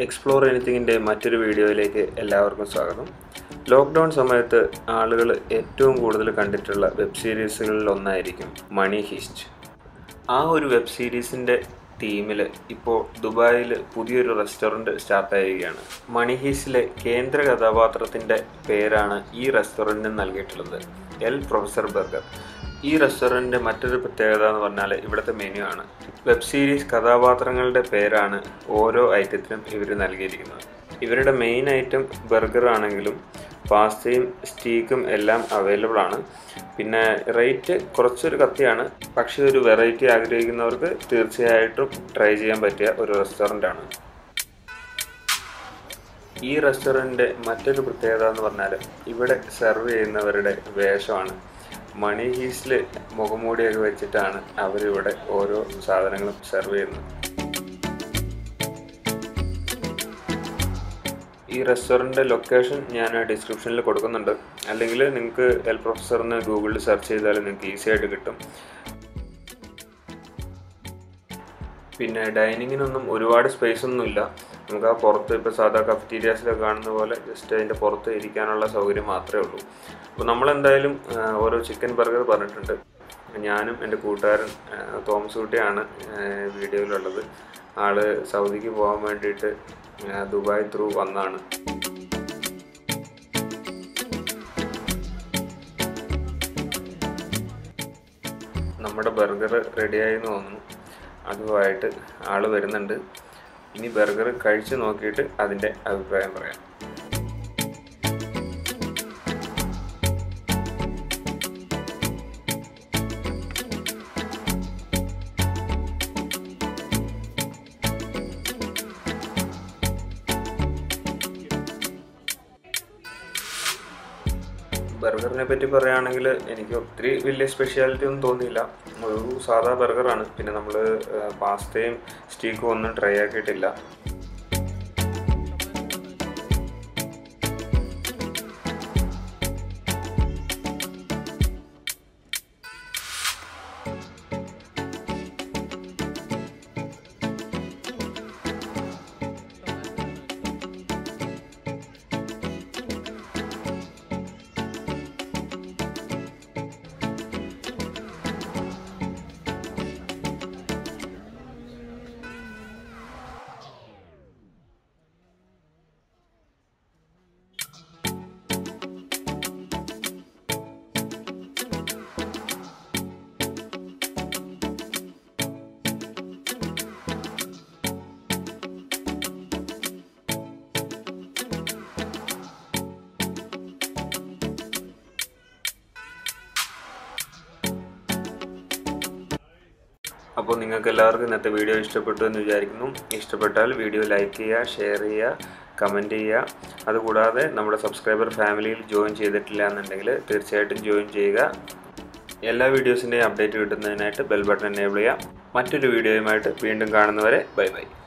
explore എനിത്തിങ്ങിൻ്റെ മറ്റൊരു വീഡിയോയിലേക്ക് എല്ലാവർക്കും സ്വാഗതം ലോക്ക്ഡൗൺ സമയത്ത് ആളുകൾ ഏറ്റവും കൂടുതൽ കണ്ടിട്ടുള്ള വെബ് സീരീസുകളിൽ ഒന്നായിരിക്കും മണി ഹിസ്റ്റ് ആ ഒരു വെബ് സീരീസിൻ്റെ തീമിൽ ഇപ്പോൾ ദുബായിൽ പുതിയൊരു റെസ്റ്റോറൻറ്റ് സ്റ്റാർട്ട് ചെയ്യുകയാണ് മണി ഹീസിലെ കേന്ദ്ര കഥാപാത്രത്തിൻ്റെ പേരാണ് ഈ റെസ്റ്റോറൻറ്റിന് നൽകിയിട്ടുള്ളത് എൽ പ്രൊഫസർ ബർഗർ ഈ റെസ്റ്റോറൻറ്റിൻ്റെ മറ്റൊരു പ്രത്യേകത എന്ന് പറഞ്ഞാൽ ഇവിടുത്തെ മെനു ആണ് വെബ് സീരീസ് കഥാപാത്രങ്ങളുടെ പേരാണ് ഓരോ ഐറ്റത്തിനും ഇവർ നൽകിയിരിക്കുന്നത് ഇവരുടെ മെയിൻ ഐറ്റം ബർഗർ ആണെങ്കിലും പാസ്തയും സ്റ്റീക്കും എല്ലാം അവൈലബിൾ ആണ് പിന്നെ റേറ്റ് കുറച്ചൊരു കത്തിയാണ് പക്ഷേ ഒരു വെറൈറ്റി ആഗ്രഹിക്കുന്നവർക്ക് തീർച്ചയായിട്ടും ട്രൈ ചെയ്യാൻ പറ്റിയ ഒരു റെസ്റ്റോറൻ്റ് ആണ് ഈ റെസ്റ്റോറൻറ്റിൻ്റെ മറ്റൊരു പ്രത്യേകത എന്ന് പറഞ്ഞാൽ ഇവിടെ സെർവ് ചെയ്യുന്നവരുടെ വേഷമാണ് മണി ഹീസിൽ മുഖംമൂടിയൊക്കെ വെച്ചിട്ടാണ് അവരിവിടെ ഓരോ സാധനങ്ങളും സെർവ് ചെയ്യുന്നത് ഈ റെസ്റ്റോറൻറ്റിൻ്റെ ലൊക്കേഷൻ ഞാൻ ഡിസ്ക്രിപ്ഷനിൽ കൊടുക്കുന്നുണ്ട് അല്ലെങ്കിൽ നിങ്ങൾക്ക് എൽ പ്രൊഫസറിന് ഗൂഗിളിൽ സെർച്ച് ചെയ്താൽ നിങ്ങൾക്ക് ഈസി ആയിട്ട് കിട്ടും പിന്നെ ഡൈനിങ്ങിനൊന്നും ഒരുപാട് സ്പേസ് ഒന്നുമില്ല നമുക്ക് ആ പുറത്ത് ഇപ്പോൾ സാധാ കഫറ്റീരിയാസിലൊക്കെ കാണുന്ന പോലെ ജസ്റ്റ് അതിൻ്റെ പുറത്ത് ഇരിക്കാനുള്ള സൗകര്യം മാത്രമേ ഉള്ളൂ അപ്പോൾ നമ്മളെന്തായാലും ഓരോ ചിക്കൻ ബർഗർ പറഞ്ഞിട്ടുണ്ട് ഞാനും എൻ്റെ കൂട്ടുകാരൻ തോമസ് കുട്ടിയാണ് വീഡിയോയിലുള്ളത് ആള് സൗദിക്ക് പോകാൻ വേണ്ടിയിട്ട് ദുബായ് ത്രൂ വന്നാണ് നമ്മുടെ ബർഗർ റെഡിയായി എന്ന് തോന്നുന്നു അതുമായിട്ട് ആൾ വരുന്നുണ്ട് ഇനി ബർഗർ കഴിച്ചു നോക്കിയിട്ട് അതിൻ്റെ അഭിപ്രായം പറയാം ബർഗറിനെ പറ്റി പറയുകയാണെങ്കിൽ എനിക്ക് ഒത്തിരി വലിയ സ്പെഷ്യാലിറ്റി ഒന്നും തോന്നിയില്ല ഒരു സാധാ ബർഗറാണ് പിന്നെ നമ്മൾ പാസ്തയും സ്റ്റീക്കും ഒന്നും ട്രൈ ആക്കിയിട്ടില്ല അപ്പോൾ നിങ്ങൾക്ക് എല്ലാവർക്കും ഇന്നത്തെ വീഡിയോ ഇഷ്ടപ്പെട്ടു എന്ന് വിചാരിക്കുന്നു ഇഷ്ടപ്പെട്ടാൽ വീഡിയോ ലൈക്ക് ചെയ്യുക ഷെയർ ചെയ്യുക കമൻറ്റ് ചെയ്യുക അതുകൂടാതെ നമ്മുടെ സബ്സ്ക്രൈബർ ഫാമിലിയിൽ ജോയിൻ ചെയ്തിട്ടില്ല എന്നുണ്ടെങ്കിൽ തീർച്ചയായിട്ടും ജോയിൻ ചെയ്യുക എല്ലാ വീഡിയോസിൻ്റെയും അപ്ഡേറ്റ് കിട്ടുന്നതിനായിട്ട് ബെൽ ബട്ടൺ എനേബിൾ ചെയ്യുക മറ്റൊരു വീഡിയോയുമായിട്ട് വീണ്ടും കാണുന്നവരെ ബൈ ബൈ